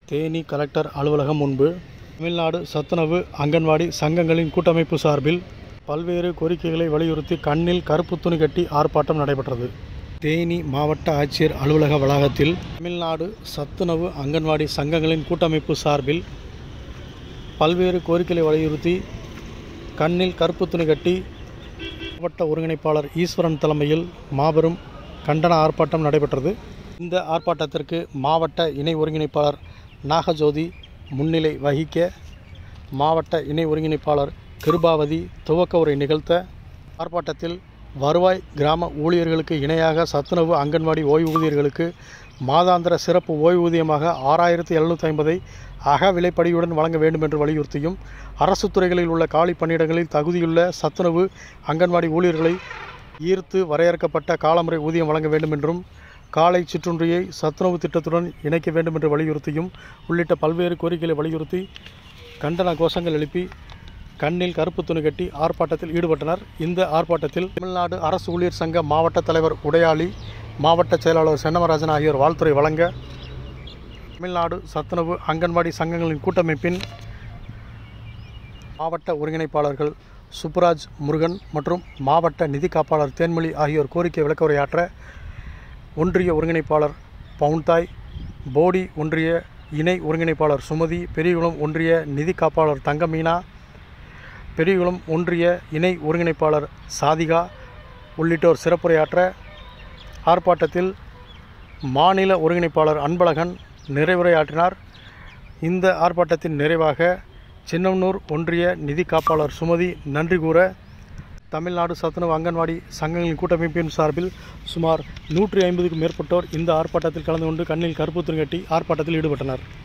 Theni collector அலுவலகம் முன்பு தமிழ்நாடு சத்துணவு அங்கன்வாடி சங்கங்களின் கூட்டமைப்பு சார்பில் பல்வேறு கோரிக்கைகளை வலியுறுத்தி கண்ணில் கருப்பு துணி கட்டி ஆர்ப்பாட்டம் நடைபெற்றது தேனி மாவட்ட ஆட்சியர் அலுவலக வளாகத்தில் தமிழ்நாடு சத்துணவு அங்கன்வாடி சங்கங்களின் கூட்டமைப்பு சார்பில் பல்வேறு கோரிக்கைகளை வலியுறுத்தி கண்ணில் கருப்பு துணி கட்டி மாவட்ட ஒருங்கிணைப்பாளர் ஈஸ்வரன் தலைமையில் மாபெரும் கண்டன ஆர்ப்பாட்டம் நடைபெற்றது இந்த ஆர்ப்பாட்டத்திற்கு மாவட்ட இணை ஒருங்கிணைப்பாளர் நாகஜோதி முன்னிலை வகிக்க மாவட்ட இணை ஒருங்கிணைப்பாளர் கிருபாவதி துவக்க உரை நிகழ்த்த ஆர்ப்பாட்டத்தில் வருவாய் கிராம ஊழியர்களுக்கு இணையாக சத்துணவு அங்கன்வாடி ஓய்வூதியர்களுக்கு மாதாந்திர சிறப்பு ஓய்வூதியமாக ஆறாயிரத்து எழுநூற்றி ஐம்பதை அக விலைப்படியுடன் வழங்க வேண்டும் என்று வலியுறுத்தியும் அரசு துறைகளில் உள்ள காலி பணியிடங்களில் தகுதியுள்ள சத்துணவு அங்கன்வாடி ஊழியர்களை ஈர்த்து வரையறுக்கப்பட்ட காலமுறை ஊதியம் வழங்க வேண்டும் என்றும் காலை சிற்றுண்டியை சத்துணவு திட்டத்துடன் இணைக்க வேண்டும் என்று வலியுறுத்தியும் உள்ளிட்ட பல்வேறு கோரிக்கைகளை வலியுறுத்தி கண்டன கோஷங்கள் எழுப்பி கண்ணில் கருப்பு துணி கட்டி ஆர்ப்பாட்டத்தில் ஈடுபட்டனர் இந்த ஆர்ப்பாட்டத்தில் தமிழ்நாடு அரசு ஊழியர் சங்க மாவட்ட தலைவர் உடையாளி மாவட்ட செயலாளர் சென்னமராஜன் ஆகியோர் வாழ்த்துறை வழங்க தமிழ்நாடு சத்துணவு அங்கன்வாடி சங்கங்களின் கூட்டமைப்பின் மாவட்ட ஒருங்கிணைப்பாளர்கள் சுப்புராஜ் முருகன் மற்றும் மாவட்ட நிதி காப்பாளர் தேன்மொழி ஆகியோர் கோரிக்கை விளக்க உரையாற்ற ஒன்றிய ஒருங்கிணைப்பாளர் பவுன்தாய் போடி ஒன்றிய இணை ஒருங்கிணைப்பாளர் சுமதி பெரியகுளம் ஒன்றிய நிதி காப்பாளர் தங்கமீனா பெரியகுளம் ஒன்றிய இணை ஒருங்கிணைப்பாளர் சாதிகா உள்ளிட்டோர் சிறப்புரையாற்ற ஆர்ப்பாட்டத்தில் மாநில ஒருங்கிணைப்பாளர் அன்பழகன் நிறைவுரையாற்றினார் இந்த ஆர்ப்பாட்டத்தின் நிறைவாக சின்னம்னூர் ஒன்றிய நிதி காப்பாளர் சுமதி நன்றி கூற தமிழ்நாடு சத்துணவு அங்கன்வாடி சங்கங்களின் கூட்டமைப்பின் சார்பில் சுமார் நூற்றி ஐம்பதுக்கும் மேற்பட்டோர் இந்த ஆர்ப்பாட்டத்தில் கலந்து கொண்டு கண்ணில் கருப்பு துணி கட்டி ஆர்ப்பாட்டத்தில் ஈடுபட்டனர்